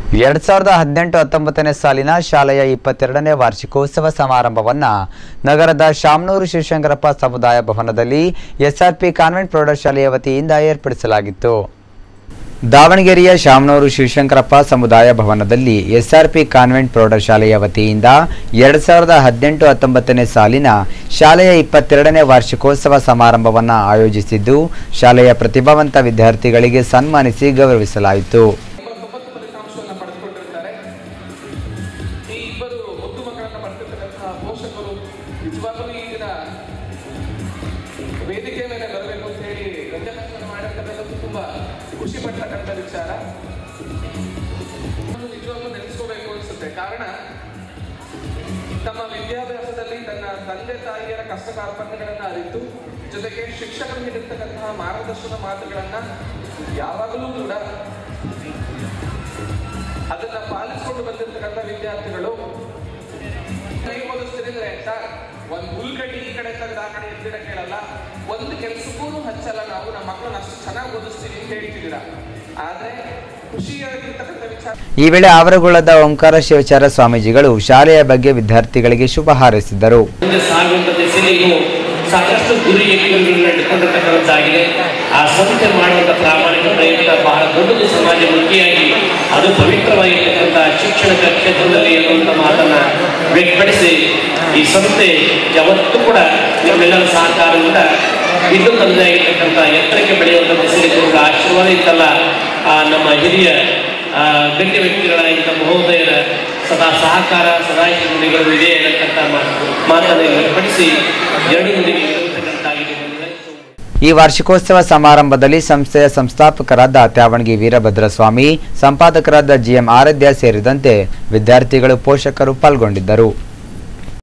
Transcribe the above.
ಎರಡ್ ಸಾವಿರದ ಹದಿನೆಂಟು ಹತ್ತೊಂಬತ್ತನೇ ಸಾಲಿನ ಶಾಲೆಯ ಇಪ್ಪತ್ತೆರಡನೇ ವಾರ್ಷಿಕೋತ್ಸವ ಸಮಾರಂಭವನ್ನು ನಗರದ ಶಾಮನೂರು ಶಿವಶಂಕರಪ್ಪ ಸಮುದಾಯ ಭವನದಲ್ಲಿ ಎಸ್ಆರ್ಪಿ ಕಾನ್ವೆಂಟ್ ಪ್ರೌಢಶಾಲೆಯ ವತಿಯಿಂದ ಏರ್ಪಡಿಸಲಾಗಿತ್ತು ದಾವಣಗೆರೆಯ ಶಾಮನೂರು ಶಿವಶಂಕರಪ್ಪ ಸಮುದಾಯ ಭವನದಲ್ಲಿ ಎಸ್ಆರ್ಪಿ ಕಾನ್ವೆಂಟ್ ಪ್ರೌಢಶಾಲೆಯ ವತಿಯಿಂದ ಎರಡ್ ಸಾವಿರದ ಹದಿನೆಂಟು ಹತ್ತೊಂಬತ್ತನೇ ಸಾಲಿನ ಶಾಲೆಯ ಇಪ್ಪತ್ತೆರಡನೇ ವಾರ್ಷಿಕೋತ್ಸವ ಸಮಾರಂಭವನ್ನು ಆಯೋಜಿಸಿದ್ದು ಶಾಲೆಯ ಪ್ರತಿಭಾವಂತ ವಿದ್ಯಾರ್ಥಿಗಳಿಗೆ ಸನ್ಮಾನಿಸಿ ಗೌರವಿಸಲಾಯಿತು ಎಂಬತ್ತೊಂಬತ್ತು ಫಲಿತಾಂಶವನ್ನು ಪಡೆದುಕೊಂಡಿರ್ತಾರೆ ಈ ಇಬ್ಬರು ಮುದ್ದು ಮಕ್ಕಳನ್ನ ಪಡೆದಿರ್ತಕ್ಕಂತಹ ಪೋಷಕರು ನಿಜವಾಗಲೂ ಈ ದಿನ ವೇದಿಕೆ ಮೇಲೆ ಬರಬೇಕು ಅಂತ ಹೇಳಿ ರಂಜನಾಚರಣೆ ಮಾಡಿರ್ತಕ್ಕಂಥದ್ದು ತುಂಬಾ ಖುಷಿ ಪಡ್ತಕ್ಕಂಥ ವಿಚಾರ ಅದನ್ನು ನಿಜವಾಗ್ಲೂ ನೆನೆಸ್ಕೋಬೇಕು ಅನಿಸುತ್ತೆ ಕಾರಣ ತಮ್ಮ ವಿದ್ಯಾಭ್ಯಾಸದಲ್ಲಿ ತನ್ನ ತಂದೆ ತಾಯಿಯರ ಕಷ್ಟ ಕಾರ್ಪಣ್ಯಗಳನ್ನ ಅರಿತು ಜೊತೆಗೆ ಶಿಕ್ಷಕರು ನೀಡಿರ್ತಕ್ಕಂತಹ ಮಾರ್ಗದರ್ಶನ ಮಾತುಗಳನ್ನ ಯಾವಾಗಲೂ ಕೂಡ ಅದನ್ನ ಪಾಲಿಸಿಕೊಂಡು ಬಂದಿರತಕ್ಕಂಥ ವಿದ್ಯಾರ್ಥಿಗಳು ಕೈ ಓದಿಸ್ತಿದ್ರೆ ಸರ್ ಒಂದ್ ಹುಲ್ಗಡ್ಡಿ ಈ ಕಡೆ ತೆಗೆದು ಆ ಕಡೆ ಎತ್ತಿಡ ಕೇಳಲ್ಲ ಒಂದು ಕೆಲ್ಸಕ್ಕೂ ಹಚ್ಚಲ್ಲ ನಾವು ನಮ್ಮ ಮಕ್ಕಳನ್ನ ಅಷ್ಟು ಚೆನ್ನಾಗಿ ಓದಿಸ್ತೀವಿ ಅಂತ ಹೇಳ್ತಿದ್ದೀರಾ ಆದ್ರೆ ಖುಷಿಯಾಗಿರ್ತಕ್ಕಂಥ ವಿಚಾರ ಈ ವೇಳೆ ಆವರಗೊಳ್ಳದ ಓಂಕಾರ ಶಿವಚಾರ ಸ್ವಾಮೀಜಿಗಳು ಶಾಲೆಯ ಬಗ್ಗೆ ವಿದ್ಯಾರ್ಥಿಗಳಿಗೆ ಶುಭ ಹಾರೈಸಿದರು ಮುಂದೆ ಸಾಗುವಂತ ದಿಸೆಯಲ್ಲಿ ಸಾಕಷ್ಟು ಗುರಿ ಇಟ್ಕೊಂಡು ಇಟ್ಕೊಂಡಿರ್ತಕ್ಕಂಥದ್ದಾಗಿದೆ ಆ ಸಂಸ್ಥೆ ಮಾಡುವಂಥ ಪ್ರಾಮಾಣಿಕ ಪ್ರಯತ್ನ ಬಹಳ ದೊಡ್ಡದು ಸಮಾಜಮುಖಿಯಾಗಿ ಅದು ಪವಿತ್ರವಾಗಿರ್ತಕ್ಕಂಥ ಶಿಕ್ಷಣ ಕ್ಷೇತ್ರದಲ್ಲಿ ಅನ್ನುವಂಥ ಮಾತನ್ನ ವ್ಯಕ್ತಪಡಿಸಿ ಈ ಸಂಸ್ಥೆ ಯಾವತ್ತೂ ಕೂಡ ನಿಮ್ಮೆಲ್ಲರ ಸಹಕಾರದಿಂದ ಇನ್ನು ತಂದೆ ಆಗಿರ್ತಕ್ಕಂಥ ಎತ್ತರಕ್ಕೆ ಬೆಳೆಯುವಂಥ ದಿಸೆಯಲ್ಲಿ ನಿಮ್ಗೆ ಆಶೀರ್ವಾದ ಇತ್ತಲ್ಲ ಆ ನಮ್ಮ ಹಿರಿಯ ಆ, ಗಣ್ಯ ವ್ಯಕ್ತಿಗಳಾಗಿದ್ದ ಮಹೋದಯರ ಸದಾ ಸಹಕಾರ ಸದಾ ನುಡಿಗಳು ಇದೆ ಅನ್ನತಕ್ಕಂಥ ಮಾತು- ಮಾತನ್ನು ವ್ಯಕ್ತಪಡಿಸಿ ಎರಡು ನುಡಿಗೆ ಇರತಕ್ಕಂತಾಗಿದೆ ಈ ವಾರ್ಷಿಕೋತ್ಸವ ಸಮಾರಂಭದಲ್ಲಿ ಸಂಸ್ಥೆಯ ಸಂಸ್ಥಾಪಕರಾದ ತ್ಯಾವಣಗಿ ವೀರಭದ್ರಸ್ವಾಮಿ ಸಂಪಾದಕರಾದ ಜಿಎಂ ಆರಾಧ್ಯ ಸೇರಿದಂತೆ ವಿದ್ಯಾರ್ಥಿಗಳು ಪೋಷಕರು ಪಾಲ್ಗೊಂಡಿದ್ದರು